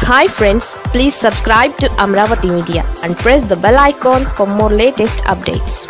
hi friends please subscribe to Amaravati media and press the bell icon for more latest updates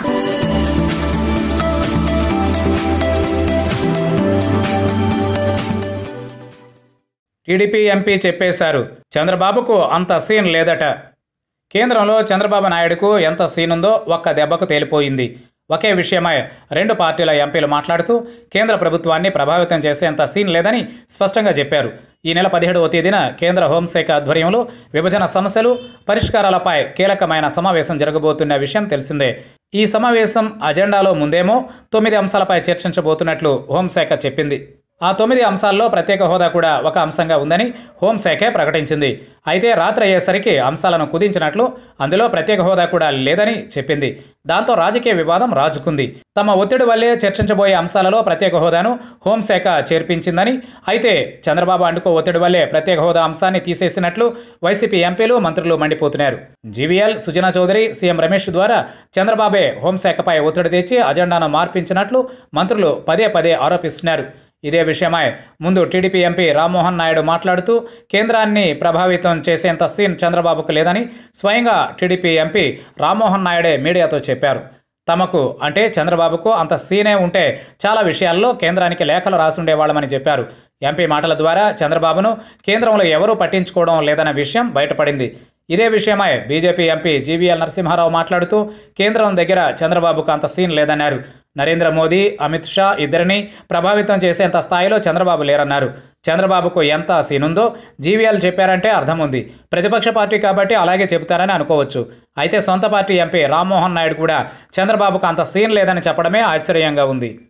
TDP MP చెప్పేశారు చంద్రబాబుకు అంత scene లేదట కేంద్రంలో చంద్రబాబు నాయుడుకు ఎంత సీన్ ఉందో ఒక్క దెబ్బకు తేలిపోయింది ఒకే విషయమై రెండు పార్టీల ఎంపీలు మాట్లాడుతూ కేంద్ర ప్రభుత్వాన్ని ప్రభావితం చేసేంత సీన్ లేదని స్పష్టంగా చెప్పారు ఈ నెల పదిహేడవ తేదీన కేంద్ర హోంశాఖ ఆధ్వర్యంలో విభజన సమస్యలు పరిష్కారాలపై కీలకమైన సమావేశం జరగబోతున్న విషయం తెలిసిందే ఈ సమావేశం అజెండాలో ముందేమో తొమ్మిది అంశాలపై చర్చించబోతున్నట్లు హోంశాఖ చెప్పింది ఆ తొమ్మిది అంశాల్లో ప్రత్యేక హోదా కూడా ఒక అంశంగా ఉందని హోంశాఖే ప్రకటించింది అయితే రాత్రి అయ్యేసరికి అంశాలను కుదించినట్లు అందులో ప్రత్యేక హోదా కూడా లేదని చెప్పింది దాంతో రాజకీయ వివాదం రాజుకుంది తమ ఒత్తిడి వల్లే చర్చించబోయే అంశాలలో ప్రత్యేక హోదాను హోంశాఖ చేర్పించిందని అయితే చంద్రబాబు అండుకో ఒత్తిడి వల్లే ప్రత్యేక హోదా అంశాన్ని తీసేసినట్లు వైసీపీ ఎంపీలు మంత్రులు మండిపోతున్నారు జీవీఎల్ సుజనా చౌదరి సీఎం రమేష్ ద్వారా చంద్రబాబే హోంశాఖపై ఒత్తిడి తెచ్చి అజెండాను మార్పించినట్లు మంత్రులు పదే పదే ఆరోపిస్తున్నారు ఇదే విషయమై ముందు టీడీపీ ఎంపీ రామ్మోహన్ నాయుడు మాట్లాడుతూ కేంద్రాన్ని ప్రభావితం చేసేంత సీన్ చంద్రబాబుకు లేదని స్వయంగా టీడీపీ ఎంపీ రామ్మోహన్ నాయుడే మీడియాతో చెప్పారు తమకు అంటే చంద్రబాబుకు అంత సీనే ఉంటే చాలా విషయాల్లో కేంద్రానికి లేఖలు రాసుండేవాళ్ళమని చెప్పారు ఎంపీ మాటల ద్వారా చంద్రబాబును కేంద్రంలో ఎవరూ పట్టించుకోవడం లేదన్న విషయం బయటపడింది ఇదే విషయమై బీజేపీ ఎంపీ జీవీఎల్ నరసింహారావు మాట్లాడుతూ కేంద్రం దగ్గర చంద్రబాబుకు అంత సీన్ లేదన్నారు నరేంద్ర మోదీ అమిత్ షా ఇద్దరిని ప్రభావితం చేసేంత స్థాయిలో చంద్రబాబు లేరన్నారు చంద్రబాబుకు ఎంత సీన్ ఉందో జీవీఎల్ చెప్పారంటే అర్థం ఉంది ప్రతిపక్ష పార్టీ కాబట్టి అలాగే చెబుతారని అనుకోవచ్చు అయితే సొంత పార్టీ ఎంపీ రామ్మోహన్ నాయుడు కూడా చంద్రబాబుకు అంత సీన్ లేదని చెప్పడమే ఆశ్చర్యంగా ఉంది